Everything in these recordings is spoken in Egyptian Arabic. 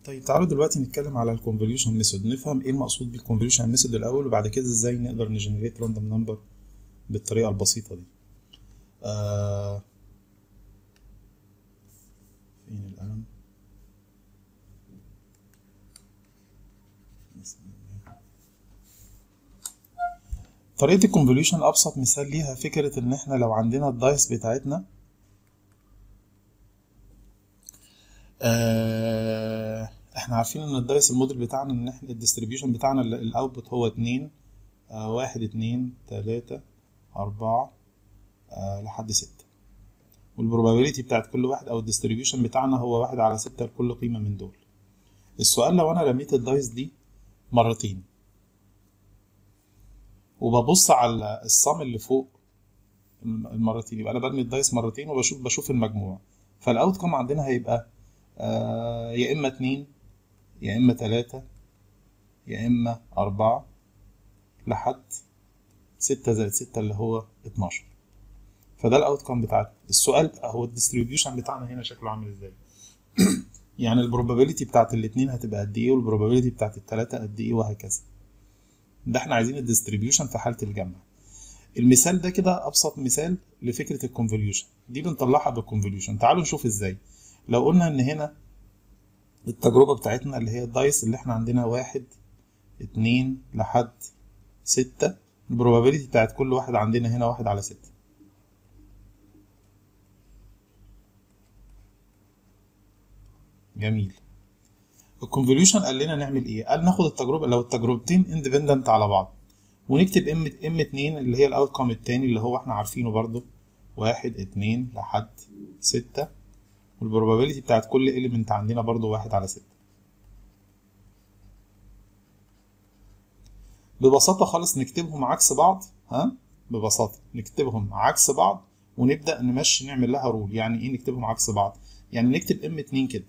طيب تعالوا دلوقتي نتكلم على الكونفوليوشن ميثود نفهم ايه المقصود بالكونفوليوشن ميثود الاول وبعد كده ازاي نقدر نجنريت راندوم نمبر بالطريقه البسيطه دي آه فين القلم بسم الله. طريقه الكونفوليوشن ابسط مثال ليها فكره ان احنا لو عندنا الدايس بتاعتنا آه، احنا عارفين ان الدايس الموديل بتاعنا ان احنا الديستريبيوشن بتاعنا الاوتبوت هو اتنين آه، واحد اتنين تلاتة اربعة آه، لحد ستة والبروبابيلتي بتاعت كل واحد او الديستريبيوشن بتاعنا هو واحد على ستة لكل قيمة من دول السؤال لو انا رميت الدايس دي مرتين وببص على الصم اللي فوق المرتين يبقى انا برمي الدايس مرتين وبشوف بشوف المجموع فالاوت كوم عندنا هيبقى آه يا اما اتنين يا اما تلاتة يا اما اربعة لحد ستة زائد ستة اللي هو اتناشر فده الاوت كوم بتاعتنا السؤال بقى هو الديستريبيوشن بتاعنا هنا شكله عامل ازاي يعني البروبابيلتي بتاعت الاتنين هتبقى قد ايه والبروبابيلتي بتاعت التلاتة قد ايه وهكذا ده احنا عايزين الديستريبيوشن في حالة الجمع المثال ده كده ابسط مثال لفكره الكونفوليوشن دي بنطلعها بالكونفوليوشن تعالوا نشوف ازاي لو قلنا ان هنا التجربه بتاعتنا اللي هي الدايس اللي احنا عندنا واحد اتنين لحد ستة البروبابيلتي بتاعت كل واحد عندنا هنا واحد على ستة جميل الكونفوليوشن قال لنا نعمل ايه قال ناخد التجربه لو التجربتين اندبندنت على بعض ونكتب ام ام 2 اللي هي الاوت كوم التاني اللي هو احنا عارفينه برضو واحد اتنين لحد ستة والبروبابيلتي بتاعت كل اليمنت عندنا برضو واحد على ستة ببساطة خالص نكتبهم عكس بعض ها ببساطة نكتبهم عكس بعض ونبدأ نمشي نعمل لها رول يعني ايه نكتبهم عكس بعض يعني نكتب ام 2 كده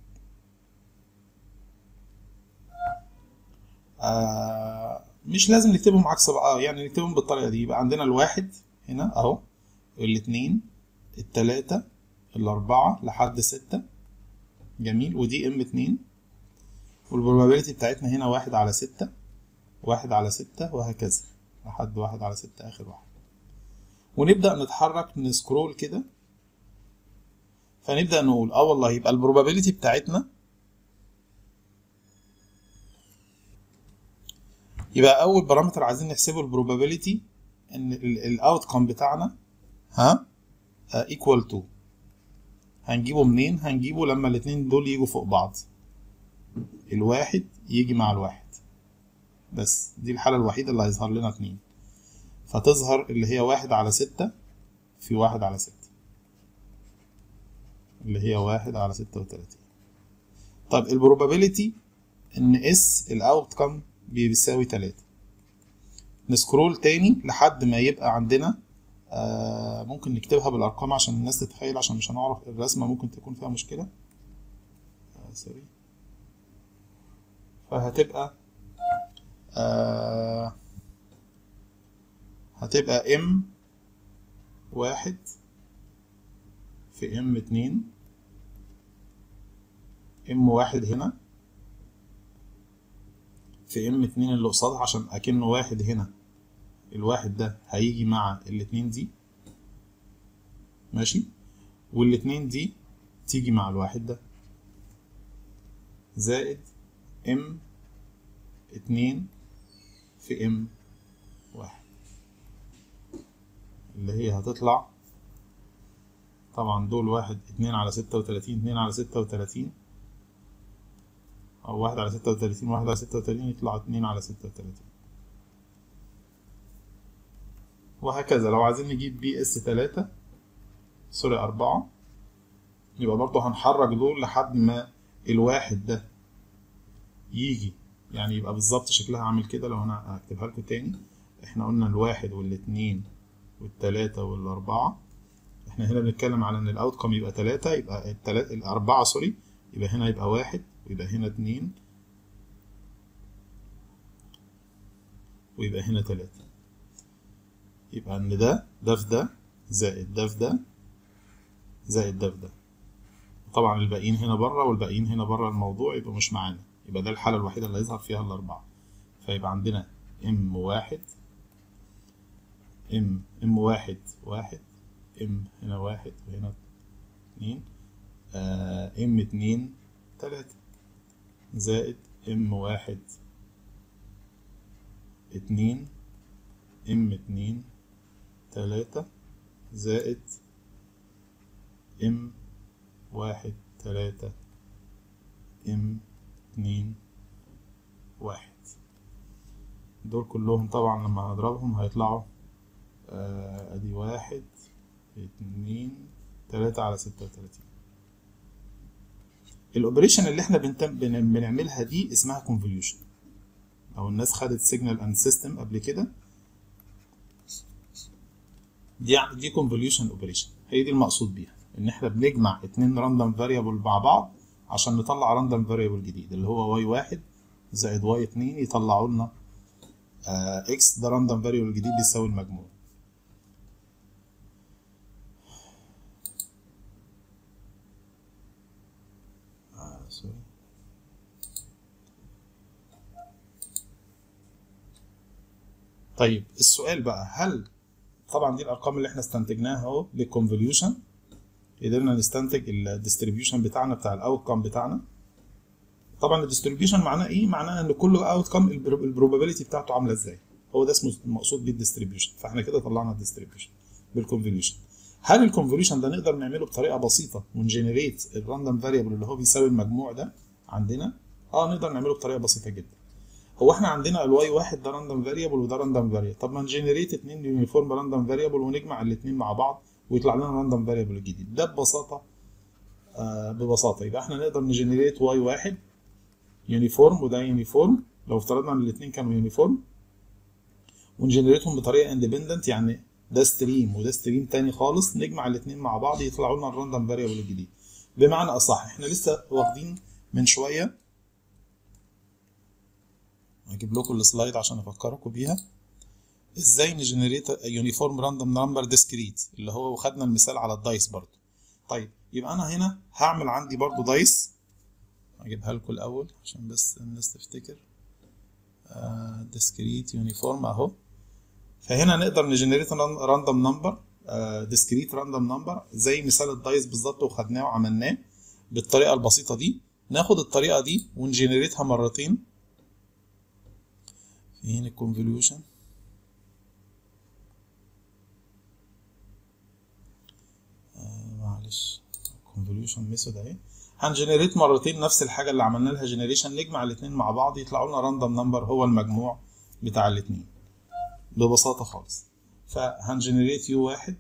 آه مش لازم نكتبهم عكس بعض يعني نكتبهم بالطريقه دي يبقى عندنا الواحد هنا اهو الاثنين التلاتة الأربعة لحد ستة جميل ودي ام اتنين والبروبابيلتي بتاعتنا هنا واحد على ستة واحد على ستة وهكذا لحد واحد على ستة آخر واحد ونبدأ نتحرك نسكرول كده فنبدأ نقول اه والله يبقى البروبابيلتي بتاعتنا يبقى اول بارامتر عايزين نحسبه البروبابيلتي ان الاوت كوم بتاعنا ها ايكوال تو هنجيبه منين هنجيبه لما الاتنين دول يجوا فوق بعض الواحد يجي مع الواحد بس دي الحالة الوحيدة اللي هيظهر لنا اتنين فتظهر اللي هي واحد على ستة في واحد على ستة اللي هي واحد على ستة وتلاتين طب البروبابيلتي ان اس الاوت كوم بيساوي تلاتة نسكرول تاني لحد ما يبقى عندنا آه ممكن نكتبها بالأرقام عشان الناس تتخيل عشان مش هنعرف الرسمة ممكن تكون فيها مشكلة آه سوري فهتبقى آه هتبقى ام واحد في ام اتنين ام واحد هنا في ام اتنين اللي قصادها عشان اكنه واحد هنا الواحد ده هيجي مع الاتنين دي ماشي والاتنين دي تيجي مع الواحد ده زائد ام اتنين في ام واحد اللي هي هتطلع طبعا دول واحد اتنين على ستة وتلاتين اتنين على ستة وتلاتين أو واحد على ستة وتلاتين واحد على ستة وتلاتين يطلع اتنين على ستة وتلاتين وهكذا لو عايزين نجيب بي اس تلاتة سوري أربعة يبقى برضه هنحرك دول لحد ما الواحد ده يجي يعني يبقى بالظبط شكلها عامل كده لو أنا هكتبها لكم تاني احنا قلنا الواحد والاتنين والتلاتة والأربعة احنا هنا بنتكلم على ان الاوتكم يبقى تلاتة يبقى التلاتة الأربعة سوري يبقى هنا يبقى واحد ويبقى هنا اتنين ويبقى هنا تلاتة يبقى ان ده ده في ده زائد ده في ده زائد ده في ده طبعا الباقيين هنا بره والباقيين هنا بره الموضوع يبقى مش معانا يبقى ده الحالة الوحيدة اللي هيظهر فيها الأربعة فيبقى عندنا ام واحد ام ام واحد واحد ام هنا واحد وهنا اتنين آه ام اتنين تلاتة زائد ام واحد اتنين ام اتنين تلاتة زائد ام واحد تلاتة ام اتنين واحد دول كلهم طبعا لما هنضربهم هيطلعوا آه، ادي واحد اتنين تلاتة على ستة وتلاتين الاوبريشن اللي احنا بنتم بن- بنعملها دي اسمها كونفوليوشن او الناس خدت سيجنال اند سيستم قبل كده دي دي كونفوليوشن اوبريشن هي دي المقصود بيها ان احنا بنجمع اتنين راندوم فاريبل مع بعض عشان نطلع راندوم فاريبل جديد اللي هو واي واحد زائد واي اتنين يطلعوا لنا اكس ده راندوم فاريبل جديد بيساوي المجموع آه، سوري طيب السؤال بقى هل طبعا دي الارقام اللي احنا استنتجناها اهو بالكونفوليوشن قدرنا نستنتج الديستريبيوشن بتاعنا بتاع الاوتكم بتاعنا طبعا الديستريبيوشن معناه ايه معناه ان كل اوتكم البروبابيلتي بتاعته عامله ازاي هو ده اسمه المقصود بيه الديستريبيوشن فاحنا كده طلعنا الديستريبيوشن بالكونفوليوشن هل الكونفوليوشن ده نقدر نعمله بطريقه بسيطه ونجنريت الراندوم فاريبل اللي هو بيساوي المجموع ده عندنا اه نقدر نعمله بطريقه بسيطه جدا هو احنا عندنا الواي واحد ده راندوم فاريبل وده راندوم فاريبل طب ما نجنريت اتنين يونيفورم راندوم فاريبل ونجمع الاتنين مع بعض ويطلع لنا راندوم فاريبل الجديد ده ببساطه آه ببساطه يبقى احنا نقدر نجنريت واي واحد يونيفورم وده يونيفورم لو افترضنا ان الاثنين كانوا يونيفورم ونجنريتهم بطريقه اندبندنت يعني ده ستريم وده ستريم تاني خالص نجمع الاثنين مع بعض يطلعوا لنا الراندوم فاريبل الجديد بمعنى اصح احنا لسه واخدين من شويه هجيب لكم السلايد عشان افكركم بيها ازاي نجنريت يونيفورم راندوم نمبر ديسكريت اللي هو وخدنا المثال على الدايس برضو طيب يبقى انا هنا هعمل عندي برضو دايس اجيبها لكم الاول عشان بس الناس تفتكر ديسكريت يونيفورم اهو فهنا نقدر نجنريت راندوم نمبر ديسكريت راندوم نمبر زي مثال الدايس بالظبط وخدناه وعملناه بالطريقه البسيطه دي ناخد الطريقه دي ونجنريتها مرتين فين الكونفوليوشن معلش كونفوليوشن ميثود اهي هنجنريت مرتين نفس الحاجه اللي عملنا لها جنريشن نجمع الاثنين مع بعض يطلعوا لنا راندوم نمبر هو المجموع بتاع الاثنين ببساطه خالص فهنجنريت يو واحد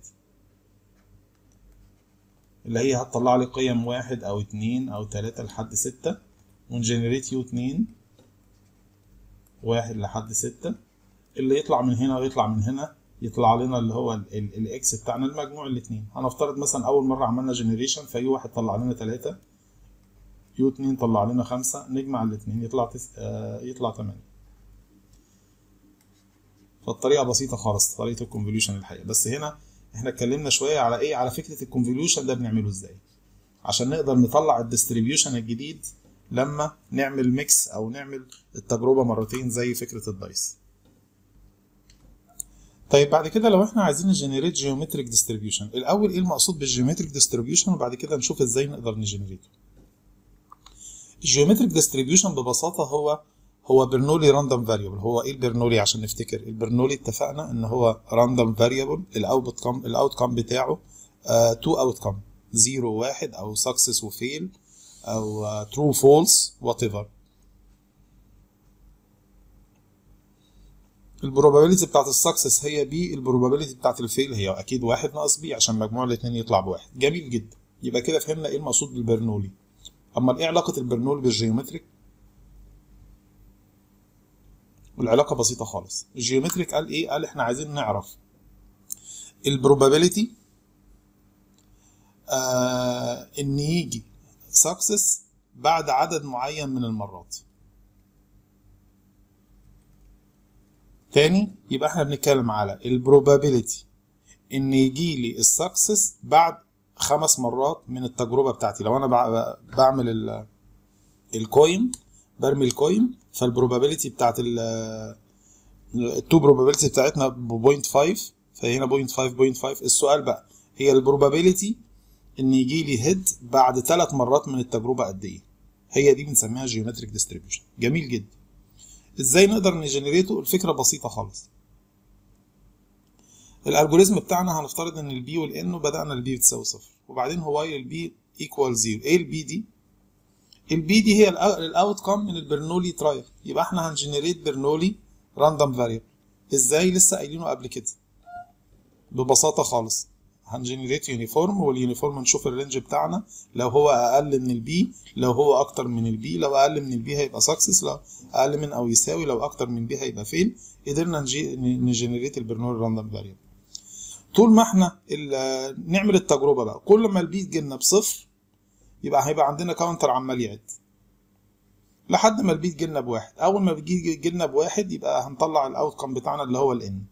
اللي هي هتطلع لي قيم واحد او اتنين او تلاتة لحد ستة ونجنريت يو اتنين واحد لحد ستة اللي يطلع من هنا ويطلع من هنا يطلع لنا اللي هو الاكس بتاعنا المجموع الاثنين هنفترض مثلا اول مره عملنا جنريشن فيو واحد طلع لنا ثلاثة يو اتنين طلع لنا خمسة نجمع الاثنين يطلع تس... آه يطلع تمانية فالطريقه بسيطه خالص طريقه الكونفوليوشن الحقيقه بس هنا احنا اتكلمنا شويه على ايه على فكره الكونفوليوشن ده بنعمله ازاي عشان نقدر نطلع الديستريبيوشن الجديد لما نعمل ميكس او نعمل التجربه مرتين زي فكره الدايس طيب بعد كده لو احنا عايزين نجنريت جيومتريك ديستريبيوشن الاول ايه المقصود بالجيومتريك ديستريبيوشن وبعد كده نشوف ازاي نقدر نجنريته الجيومتريك ديستريبيوشن ببساطه هو هو برنولي راندوم فاريبل هو ايه البرنولي عشان نفتكر البرنولي اتفقنا ان هو راندوم فاريبل الاوت كام الاوت كام بتاعه تو اوت كام زيرو واحد او سكسس وفيل او ترو فولس وات ايفر البروبابيلتي بتاعت السكسس هي بي البروبابيلتي بتاعت الفيل هي اكيد واحد ناقص بي عشان مجموع الاثنين يطلع بواحد جميل جدا يبقى كده فهمنا ايه المقصود بالبرنولي اما ايه علاقه البرنولي بالجيومتريك والعلاقه بسيطه خالص الجيومتريك قال ايه قال احنا عايزين نعرف البروبابيلتي آه ان يجي سكسس بعد عدد معين من المرات تاني يبقى احنا بنتكلم على البروبابيلتي ان يجي لي السكسس بعد خمس مرات من التجربه بتاعتي لو انا بع- بعمل ال- الكوين برمي الكوين فالبروبابيلتي بتاعت ال التو بروبابيلتي بتاعتنا ب 0.5 فهي هنا 0.5 0.5 السؤال بقى هي البروبابيلتي ان يجي لي هيد بعد ثلاث مرات من التجربه قد ايه هي دي بنسميها جيومتريك ديستريبيوشن جميل جدا ازاي نقدر نجنريته الفكره بسيطه خالص الالجوريزم بتاعنا هنفترض ان البي والان وبدانا البي بتساوي صفر وبعدين هو البي ايكوال زيرو ايه البي دي البي دي هي الاوت كام من البرنولي ترايل يبقى احنا هنجنريت برنولي راندوم فاريبل ازاي لسه قايلينه قبل كده ببساطه خالص هنجنريت يونيفورم واليونيفورم نشوف الرينج بتاعنا لو هو اقل من البي لو هو اكتر من البي لو اقل من البي هيبقى سكسس لو اقل من او يساوي لو اكتر من بي هيبقى فيل قدرنا نجي نجنريت البرنولي راندوم فاريبل طول ما احنا ال- نعمل التجربه بقى كل ما البي تجيلنا بصفر يبقى هيبقى عندنا كاونتر عمال يعد لحد ما البي تجيلنا بواحد اول ما بيجي يجيلنا بواحد يبقى هنطلع الاوتكم بتاعنا اللي هو الان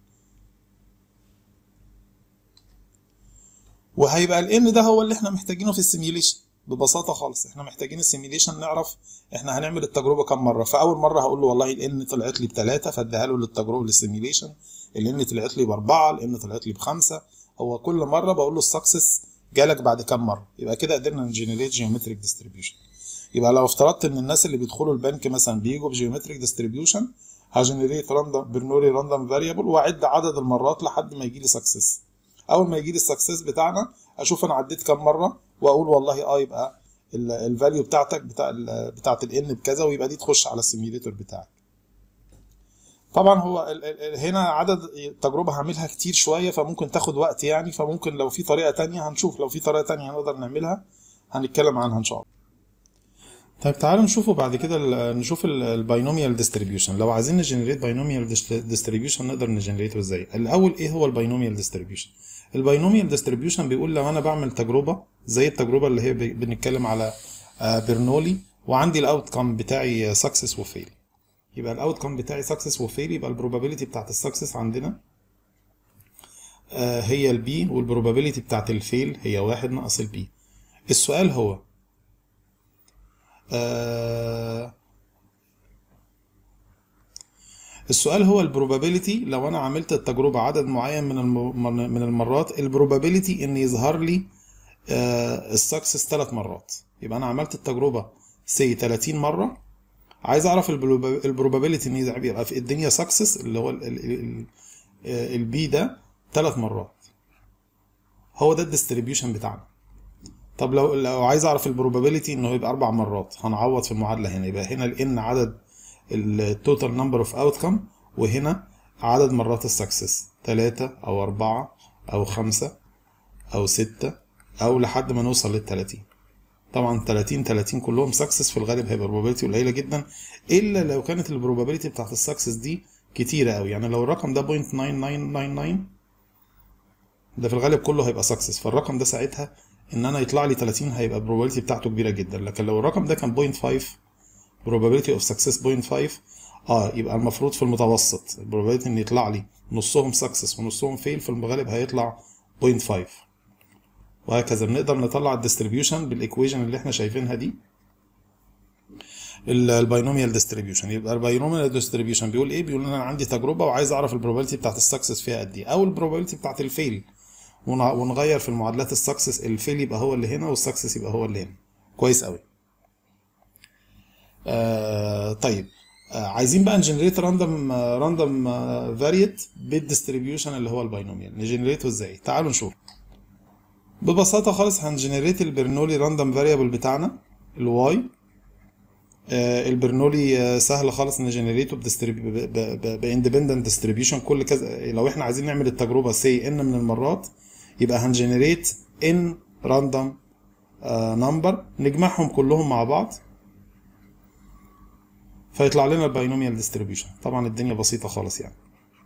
وهيبقى الان ده هو اللي احنا محتاجينه في السيميوليشن ببساطه خالص احنا محتاجين السيميوليشن نعرف احنا هنعمل التجربه كام مره فاول مره هقول له والله الان طلعت لي بثلاثه فاديها له للتجربه للسيميوليشن الان طلعت لي باربعه الان طلعت لي بخمسه هو كل مره بقول له السكسس جالك بعد كام مره يبقى كده قدرنا نجنريت جيومتريك ديستريبيوشن يبقى لو افترضت ان الناس اللي بيدخلوا البنك مثلا بيجوا بجيومتريك ديستريبيوشن هجنريت راندوم برنولي راندوم فاريبل واعد عدد المرات لحد ما يجي لي سكسس اول ما يجي لي السكسس بتاعنا اشوف انا عديت كام مره واقول والله اه يبقى الفاليو بتاعتك بتاع ال بتاعت الان بكذا ويبقى دي تخش على السيميوليتور بتاعك طبعا هو ال ال هنا عدد التجربه هعملها كتير شويه فممكن تاخد وقت يعني فممكن لو في طريقه تانية هنشوف لو في طريقه تانية هنقدر نعملها هنتكلم عنها ان شاء الله طيب تعالوا نشوفه بعد كده ال- نشوف الباينوميال ديستريبيوشن لو عايزين نجنريت باينوميال ديستريبيوشن نقدر نجنريته ازاي الاول ايه هو الباينوميال ديستريبيوشن الباينوميال ديستريبيوشن بيقول لو انا بعمل تجربه زي التجربه اللي هي ب- بنتكلم على آه، برنولي وعندي الاوت كام بتاعي سكسس وفيل يبقى الاوت كام بتاعي سكسس وفيل يبقى البروبابيلتي بتاعت السكسس عندنا آه، هي البي والبروبابيلتي بتاعت الفيل هي واحد ناقص البي السؤال هو آه، السؤال هو البروبابيلتي لو انا عملت التجربه عدد معين من الم... من- من المرات البروبابيلتي ان يظهر لي آه، السكسس ثلاث مرات يبقى انا عملت التجربه سي 30 مره عايز اعرف البروبابيلتي ان يبقى في الدنيا سكسس اللي هو البي ده ثلاث مرات هو ده الديستريبيوشن بتاعنا طب لو لو عايز اعرف البروبابيلتي انه يبقى اربع مرات هنعوض في المعادله هنا يبقى هنا الان عدد التوتال نمبر اوف اوتكم وهنا عدد مرات السكسس ثلاثة او أربعة او خمسة او ستة او لحد ما نوصل لل 30 طبعا 30 30 كلهم سكسس في الغالب هيبقى probability قليله جدا الا لو كانت البروبابيلتي بتاعت السكسس دي كتيره قوي يعني لو الرقم ده 0.9999 ده في الغالب كله هيبقى سكسس فالرقم ده ساعتها ان انا يطلع لي 30 هيبقى البروبابيلتي بتاعته كبيره جدا لكن لو الرقم ده كان 0.5 probability of success 0.5 اه يبقى المفروض في المتوسط البروبابيلتي ان يطلع لي نصهم سكسس ونصهم فيل في الغالب هيطلع 0.5 وهكذا بنقدر نطلع الديستريبيوشن بالايكويشن اللي احنا شايفينها دي الباينوميال ديستريبيوشن يبقى الباينوميال ديستريبيوشن بيقول ايه بيقول ان انا عندي تجربه وعايز اعرف البروبابيلتي بتاعت السكسس فيها قد ايه او البروبابيلتي بتاعت الفيل ون- ونغير في المعادلات السكسس الفيل يبقى هو اللي هنا والسكسس يبقى هو اللي هنا كويس قوي آه طيب آه عايزين بقى نجنريت راندوم راندوم فاريت بالديستريبيوشن اللي هو الباينوميال نجنريته ازاي تعالوا نشوف ببساطه خالص هنجنريت البرنولي راندوم فاريبل بتاعنا الواي آه البرنولي آه سهل خالص نجنريته باندبندنت ديستريبيوشن كل كذا لو احنا عايزين نعمل التجربه سي ان من المرات يبقى هنجنريت ان راندوم نمبر نجمعهم كلهم مع بعض فيطلع لنا الباينوميال ديستريبيوشن طبعا الدنيا بسيطه خالص يعني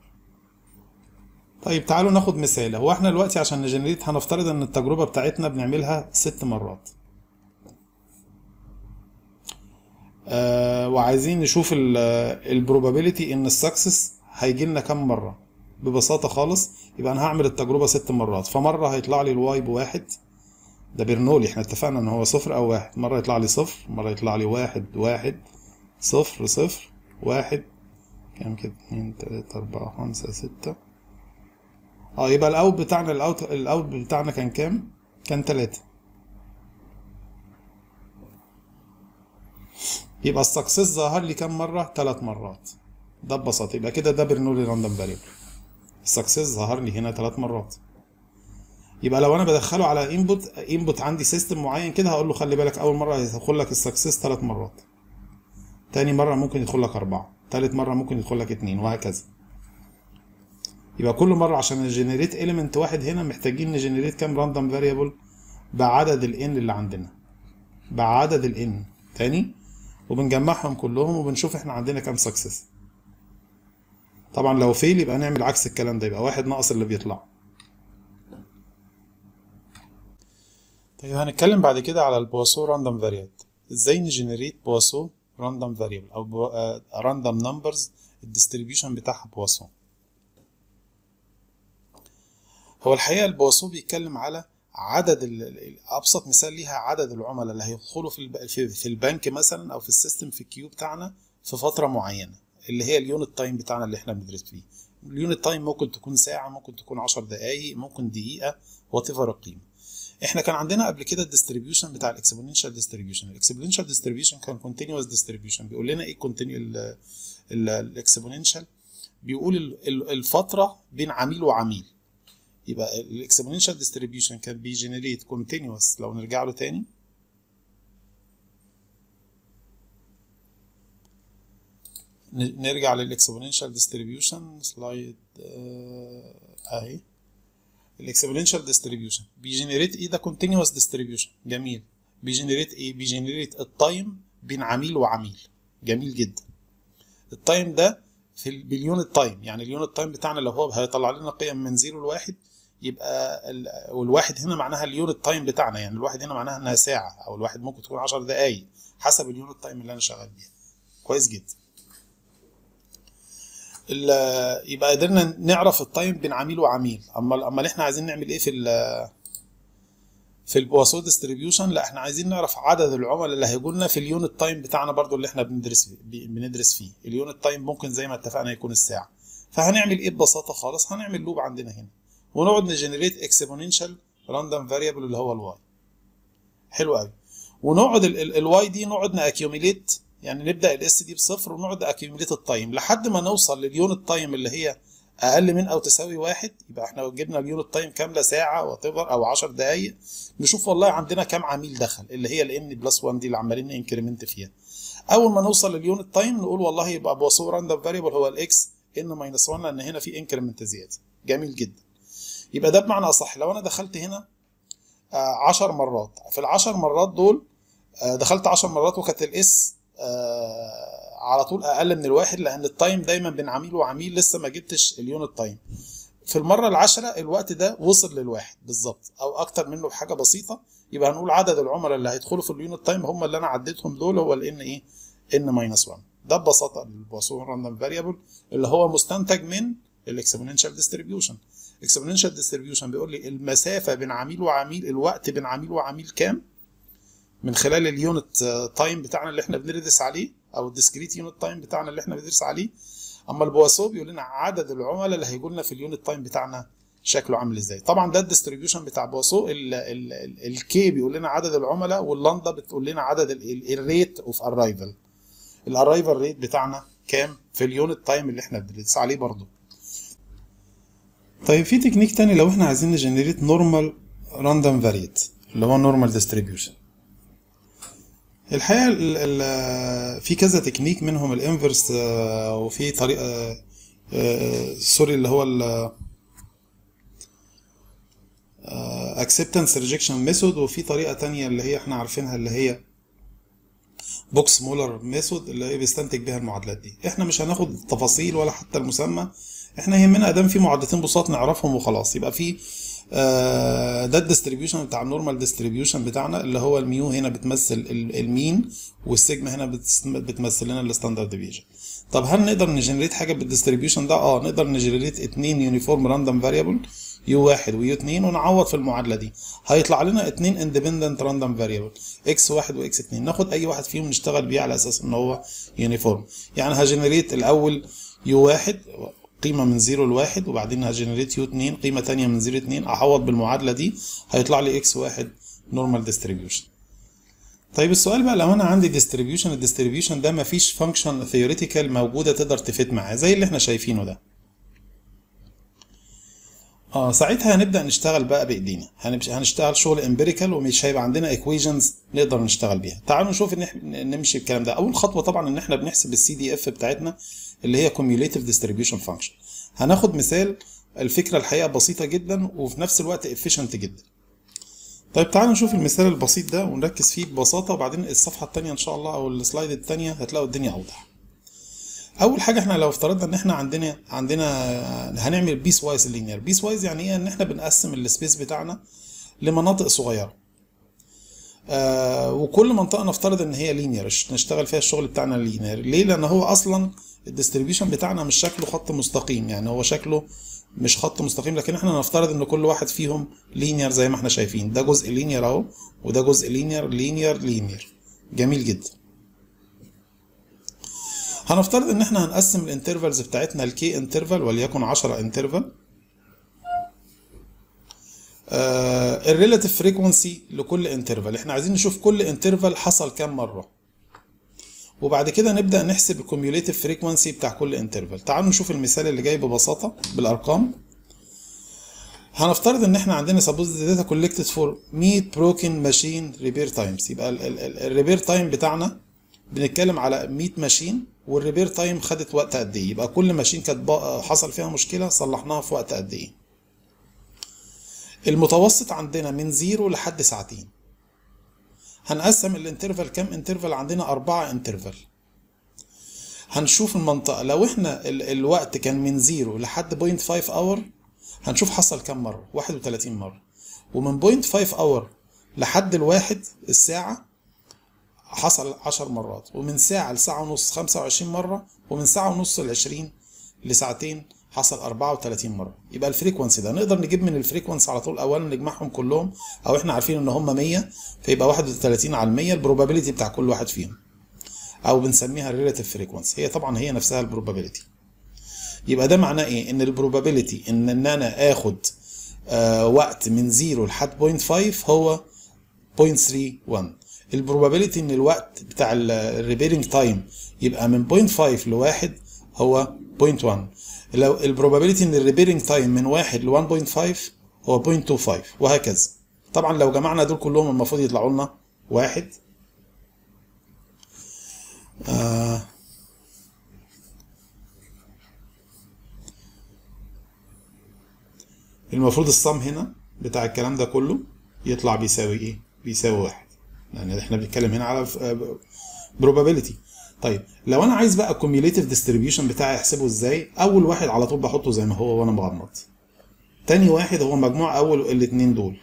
طيب تعالوا ناخد مثال هو احنا دلوقتي عشان نجنريت هنفترض ان التجربه بتاعتنا بنعملها ست مرات آه وعايزين نشوف البروبابيلتي ان السكسس هيجي لنا كام مره ببساطه خالص يبقى انا هعمل التجربه ست مرات فمره هيطلع لي الواي بواحد ده برنولي احنا اتفقنا ان هو صفر او واحد مرة يطلع لي صفر مرة يطلع لي واحد واحد صفر صفر واحد كام كده اتنين تلاتة أربعة خمسة ستة اه يبقى الاوت بتاعنا الاوت الاوت بتاعنا كان كام؟ كان تلاتة يبقى السكسس ظهر لي كام مرة؟ تلات مرات ده ببساطة يبقى كده ده برنولي راندوم فاريبل السكسس ظهر لي هنا تلات مرات يبقى لو انا بدخله على انبوت انبوت عندي سيستم معين كده هقول له خلي بالك اول مره هيدخل لك السكسس ثلاث مرات تاني مره ممكن يدخل لك اربعه تالت مره ممكن يدخل لك اتنين وهكذا يبقى كل مره عشان نجنريت اليمنت واحد هنا محتاجين نجنريت كام راندوم فاريبل بعدد الان اللي عندنا بعدد الان تاني وبنجمعهم كلهم وبنشوف احنا عندنا كام سكسس طبعا لو فيل يبقى نعمل عكس الكلام ده يبقى واحد ناقص اللي بيطلع طيب هنتكلم بعد كده على البواسو راندوم فاريات ازاي نجنريت بواسو راندوم فاريبل او راندوم نمبرز الديستريبيوشن بتاعها بواسو هو الحقيقه البواسو بيتكلم على عدد ال- ال- ابسط مثال ليها عدد العملاء اللي هيدخلوا في الب- في في البنك مثلا او في السيستم في الكيو بتاعنا في فتره معينه اللي هي اليونت تايم بتاعنا اللي احنا بندرس فيه اليونت تايم ممكن تكون ساعه ممكن تكون 10 دقائق ممكن دقيقه وات ايفر القيمه احنا كان عندنا قبل كده الديستريبيوشن بتاع الاكسبوننشال ديستريبيوشن الاكسبوننشال ديستريبيوشن كان كونتينوس ديستريبيوشن بيقول لنا ايه كونتينيو الاكسبوننشال بيقول ال- ال- الفتره بين عميل وعميل يبقى الاكسبوننشال ديستريبيوشن كان بيجنريت كونتينوس لو نرجع له تاني ن- نرجع للاكسبوننشال ديستريبيوشن سلايد اهي الاكسبوننشال ديستريبيوشن بيجنريت ايه ده كونتينوس ديستريبيوشن جميل بيجنريت ايه بيجنريت التايم بين عميل وعميل جميل جدا التايم ده في ال- باليونت تايم يعني اليونت تايم بتاعنا لو هو هيطلع لنا قيم من زيرو لواحد يبقى ال- والواحد هنا معناها اليونت تايم بتاعنا يعني الواحد هنا معناها انها ساعه او الواحد ممكن تكون 10 دقائق حسب اليونت تايم اللي انا شغال بيها كويس جدا ال- يبقى قدرنا نعرف التايم بين عميل وعميل اما اما احنا عايزين نعمل ايه في ال في البواسو ديستريبيوشن لا احنا عايزين نعرف عدد العملاء اللي هيجوا لنا في اليونت تايم بتاعنا برضو اللي احنا بندرس فيه بندرس فيه اليونت تايم ممكن زي ما اتفقنا يكون الساعه فهنعمل ايه ببساطه خالص هنعمل لوب عندنا هنا ونقعد نجنريت اكسبوننشال راندوم فاريبل اللي هو الواي حلو قوي ونقعد الواي دي نقعد ناكيوميليت يعني نبدا الاس دي بصفر ونقعد ناكيوميليت التايم لحد ما نوصل لليونت تايم اللي هي اقل من او تساوي واحد يبقى احنا جبنا اليونت تايم كامله ساعه واتيفر او 10 دقائق نشوف والله عندنا كام عميل دخل اللي هي الان بلس 1 دي اللي عمالين انكريمنت فيها اول ما نوصل لليونت تايم نقول والله يبقى بواسو راندوم فاريبل هو الاكس ان ماينس 1 لان هنا في انكريمنت زياده جميل جدا يبقى ده بمعنى اصح لو انا دخلت هنا 10 مرات في ال 10 مرات دول آه، دخلت 10 مرات وكانت الاس على طول اقل من الواحد لان التايم دايما بين عميل وعميل لسه ما جبتش اليونت تايم في المره العاشره الوقت ده وصل للواحد بالظبط او اكتر منه بحاجه بسيطه يبقى هنقول عدد العملاء اللي هيدخلوا في اليونت تايم هم اللي انا عديتهم دول هو الان ايه ان ماينس 1 ده ببساطه البواسون راندوم فاريبل اللي هو مستنتج من الاكسبوننشال ديستريبيوشن الاكسبوننشال ديستريبيوشن بيقول لي المسافه بين عميل وعميل الوقت بين عميل وعميل كام من خلال اليونت تايم بتاعنا اللي احنا بندرس عليه او الديسكريت يونت تايم بتاعنا اللي احنا بندرس عليه اما البواسو بيقول لنا عدد العملاء اللي هيجوا لنا في اليونت تايم بتاعنا شكله عامل ازاي طبعا ده الديستريبيوشن بتاع بواسو الكي بيقول لنا عدد العملاء واللاندا بتقول لنا عدد الريت اوف ارايفل الارايفل ريت بتاعنا كام في اليونت تايم اللي احنا بندرس عليه برضو طيب في تكنيك تاني لو احنا عايزين نجنريت نورمال راندوم فاريت اللي هو نورمال ديستريبيوشن الحقيقه ال ال في كذا تكنيك منهم الانفرس وفي طريقه سوري اللي هو ال acceptance rejection method وفي طريقه تانية اللي هي احنا عارفينها اللي هي بوكس مولر ميثود اللي هي بيستنتج بيها المعادلات دي احنا مش هناخد التفاصيل ولا حتى المسمى احنا يهمنا ادام في معادلتين بساط نعرفهم وخلاص يبقى في آه ده الديستريبيوشن بتاع النورمال ديستريبيوشن بتاعنا اللي هو الميو هنا بتمثل المين والسيجما هنا بتمثل لنا الستاندرد ديفيجن طب هل نقدر نجنريت حاجه بالديستريبيوشن ده اه نقدر نجنريت اتنين يونيفورم راندوم فاريبل يو واحد ويو اتنين ونعوض في المعادله دي هيطلع لنا اتنين اندبندنت راندوم فاريبل اكس واحد واكس اتنين ناخد اي واحد فيهم نشتغل بيه على اساس ان هو يونيفورم يعني هجنريت الاول يو واحد قيمة من 0 لواحد وبعدين هجنريت يو 2 قيمة تانية من 0 2 أعوض بالمعادلة دي هيطلع لي اكس واحد نورمال ديستريبيوشن طيب السؤال بقى لو انا عندي ديستريبيوشن الديستريبيوشن ده مفيش فانكشن ثيوريتيكال موجوده تقدر تفيد معاه زي اللي احنا شايفينه ده اه ساعتها هنبدا نشتغل بقى بايدينا هنبش- هنشتغل شغل امبيريكال ومش هيبقى عندنا ايكويشنز نقدر نشتغل بيها تعالوا نشوف ان احنا نمشي الكلام ده اول خطوه طبعا ان احنا بنحسب السي دي اف بتاعتنا اللي هي كوميوليتيف ديستريبيوشن فانكشن هناخد مثال الفكره الحقيقه بسيطه جدا وفي نفس الوقت افيشنت جدا طيب تعالوا نشوف المثال البسيط ده ونركز فيه ببساطه وبعدين الصفحه الثانيه ان شاء الله او السلايد الثانيه هتلاقوا الدنيا اوضح اول حاجه احنا لو افترضنا ان احنا عندنا عندنا هنعمل بيس وايز لينير بيس وايز يعني ايه ان احنا بنقسم السبيس بتاعنا لمناطق صغيره آه وكل منطقه نفترض ان هي لينير نشتغل فيها الشغل بتاعنا لينير ليه لان هو اصلا الديستريبيوشن بتاعنا مش شكله خط مستقيم يعني هو شكله مش خط مستقيم لكن احنا نفترض ان كل واحد فيهم لينير زي ما احنا شايفين ده جزء لينير اهو وده جزء لينير لينير لينير جميل جدا هنفترض ان احنا هنقسم الانترفالز بتاعتنا لكي انترفال وليكن 10 انترفال الريلاتيف فريكونسي لكل انترفال احنا عايزين نشوف كل انترفال حصل كام مره وبعد كده نبدا نحسب الكوميوليتيف فريكونسي بتاع كل انترفال تعالوا نشوف المثال اللي جاي ببساطه بالارقام هنفترض ان احنا عندنا سبوز داتا كولكتد فور 100 بروكن ماشين ريبير تايمز يبقى الريبير تايم بتاعنا بنتكلم على 100 ماشين والريبير تايم خدت وقت قد ايه يبقى كل ماشين كانت حصل فيها مشكله صلحناها في وقت قد ايه المتوسط عندنا من زيرو لحد ساعتين هنقسم الانترفال كام انترفال عندنا أربعة انترفال هنشوف المنطقة لو احنا ال الوقت كان من زيرو لحد بوينت فايف اور هنشوف حصل كام مرة واحد وتلاتين مرة ومن بوينت فايف اور لحد الواحد الساعة حصل عشر مرات ومن ساعة لساعة ونص خمسة وعشرين مرة ومن ساعة ونص لعشرين لساعتين حصل 34 مرة يبقى الفريكونسي ده نقدر نجيب من الفريكونسي على طول اولا نجمعهم كلهم او احنا عارفين ان هم 100 فيبقى 31 على 100 البروبابيلتي بتاع كل واحد فيهم او بنسميها الريلاتيف فريكونسي هي طبعا هي نفسها البروبابيلتي يبقى ده معناه ايه ان البروبابيلتي ان ان انا اخد آه وقت من 0 لحد 0.5 هو 0.31 البروبابيلتي ان الوقت بتاع الريبيرنج تايم يبقى من 0.5 لواحد هو 0.1 لو البروبابيلتي ان الريبيرنج تايم من 1 ل 1.5 هو 0.25 وهكذا طبعا لو جمعنا دول كلهم المفروض يطلعوا لنا واحد آه المفروض الصم هنا بتاع الكلام ده كله يطلع بيساوي ايه؟ بيساوي واحد لان يعني احنا بنتكلم هنا على probability طيب لو انا عايز بقى الكوميوليتيف ديستريبيوشن بتاعي احسبه ازاي اول واحد على طول بحطه زي ما هو وانا مغمض تاني واحد هو مجموع اول الاتنين دول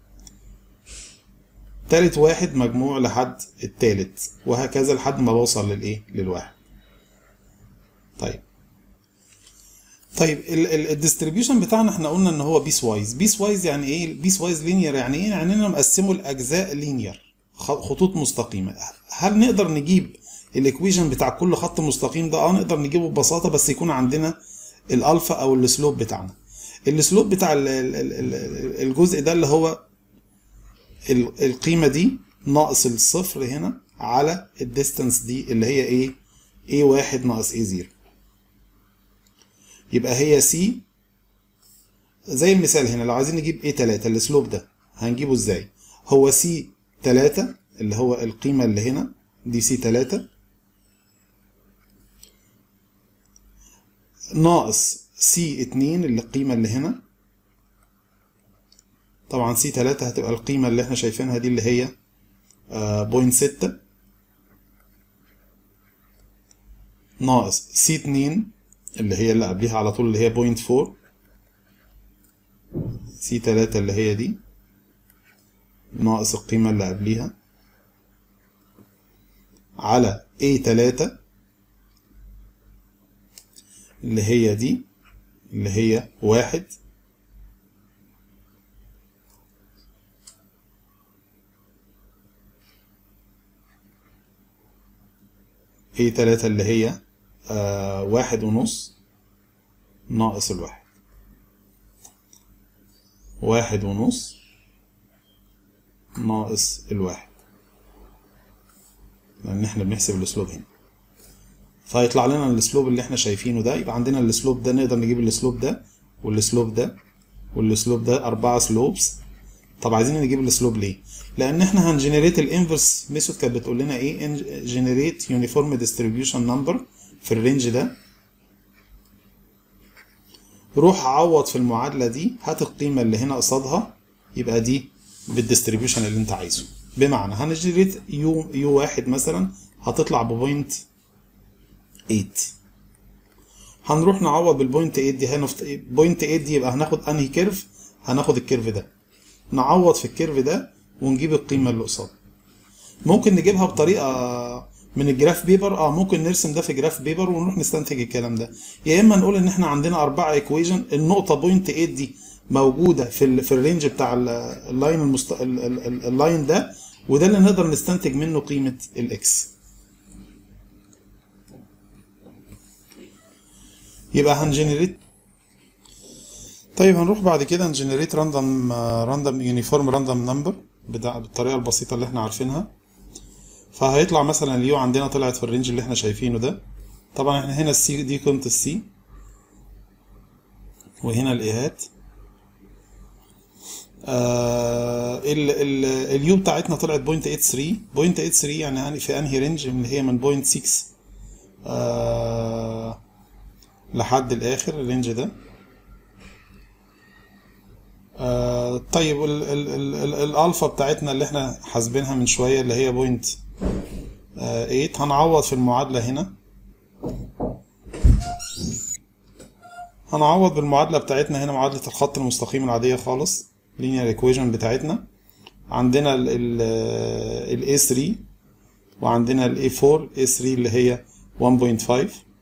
تالت واحد مجموع لحد التالت وهكذا لحد ما بوصل للايه للواحد طيب طيب الديستريبيوشن بتاعنا احنا قلنا ان هو بيس وايز بيس وايز يعني ايه بيس وايز لينير يعني ايه يعني انا مقسمه لاجزاء لينير خطوط مستقيمه هل نقدر نجيب الايكويشن بتاع كل خط مستقيم ده اه نقدر نجيبه ببساطه بس يكون عندنا الالفا او السلوب بتاعنا السلوب بتاع الجزء ده اللي هو القيمه دي ناقص الصفر هنا على الديستانس دي اللي هي ايه ايه واحد ناقص ايه زيرو يبقى هي سي زي المثال هنا لو عايزين نجيب ايه 3 السلوب ده هنجيبه ازاي هو سي 3 اللي هو القيمه اللي هنا دي سي 3 ناقص سي 2 اللي القيمة اللي هنا طبعا سي 3 هتبقى القيمة اللي احنا شايفينها دي اللي هي بوينت ستة ناقص سي 2 اللي هي اللي قبليها على طول اللي هي بوينت فور سي 3 اللي هي دي ناقص القيمة اللي قبليها على A 3 اللي هي دي اللي هي واحد A تلاتة اللي هي آه واحد ونص ناقص الواحد واحد ونص ناقص الواحد لأن احنا بنحسب السلوب هنا فهيطلع لنا السلوب اللي احنا شايفينه ده يبقى عندنا السلوب ده نقدر نجيب السلوب ده والسلوب ده والسلوب ده أربعة سلوبس طب عايزين نجيب السلوب ليه؟ لأن احنا هنجنريت الانفرس ميثود كانت بتقول لنا ايه؟ جنريت يونيفورم ديستريبيوشن نمبر في الرينج ده روح عوض في المعادلة دي هات القيمة اللي هنا قصادها يبقى دي بالديستريبيوشن اللي انت عايزه بمعنى هنجنريت يو يو واحد مثلا هتطلع ببوينت 8 هنروح نعوض بالبوينت 8 دي هنا بوينت 8 دي يبقى هناخد انهي كيرف هناخد الكيرف ده نعوض في الكيرف ده ونجيب القيمة اللي قصاد ممكن نجيبها بطريقة من الجراف بيبر اه ممكن نرسم ده في جراف بيبر ونروح نستنتج الكلام ده يا اما نقول ان احنا عندنا اربعة ايكويجن النقطة بوينت 8 دي موجودة في ال في الرينج بتاع اللاين المست... اللاين ده وده اللي نقدر نستنتج منه قيمة الاكس يبقى هنجنريت طيب هنروح بعد كده نجنريت راندوم راندوم يونيفورم راندوم نمبر بالطريقه البسيطه اللي احنا عارفينها فهيطلع مثلا اليو عندنا طلعت في الرينج اللي احنا شايفينه ده طبعا احنا هنا السي دي قيمه السي وهنا الايهات آه ال ال اليو بتاعتنا طلعت بوينت 83 بوينت 83 يعني في انهي رينج اللي هي من بوينت 6 آه لحد الاخر الرينج ده آه طيب ال ال ال ال الالفا بتاعتنا اللي احنا حاسبينها من شويه اللي هي بوينت 8 هنعوض في المعادله هنا هنعوض بالمعادله بتاعتنا هنا معادله الخط المستقيم العاديه خالص linear equation بتاعتنا عندنا ال ال ال A3 وعندنا ال A4 A3 اللي هي 1.5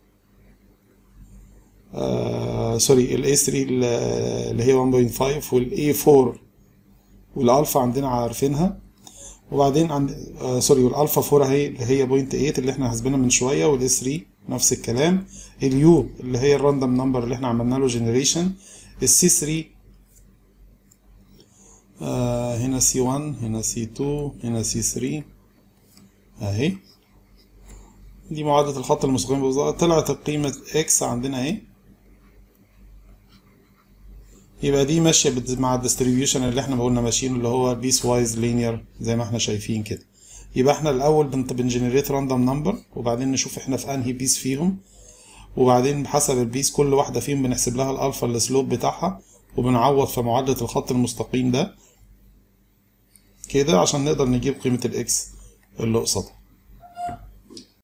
آه سوري ال A3 اللي هي 1.5 وال A4 والالفا عندنا عارفينها وبعدين عند آه سوري والالفا 4 اهي اللي هي 0.8 اللي احنا حاسبينها من شويه وال A3 نفس الكلام اليو اللي هي الراندوم نمبر اللي احنا عملنا له جنريشن السي 3 آه هنا سي 1 هنا سي 2 هنا سي 3 اهي دي معادلة الخط المستقيم بالظبط طلعت قيمة اكس عندنا اهي يبقى دي ماشية مع الديستريبيوشن اللي احنا قلنا ماشيين اللي هو بيس وايز لينير زي ما احنا شايفين كده يبقى احنا الاول بنجنريت راندوم نمبر وبعدين نشوف احنا في انهي بيس فيهم وبعدين بحسب البيس كل واحدة فيهم بنحسب لها الالفا السلوب بتاعها وبنعوض في معادلة الخط المستقيم ده كده عشان نقدر نجيب قيمة الاكس اللي قصادها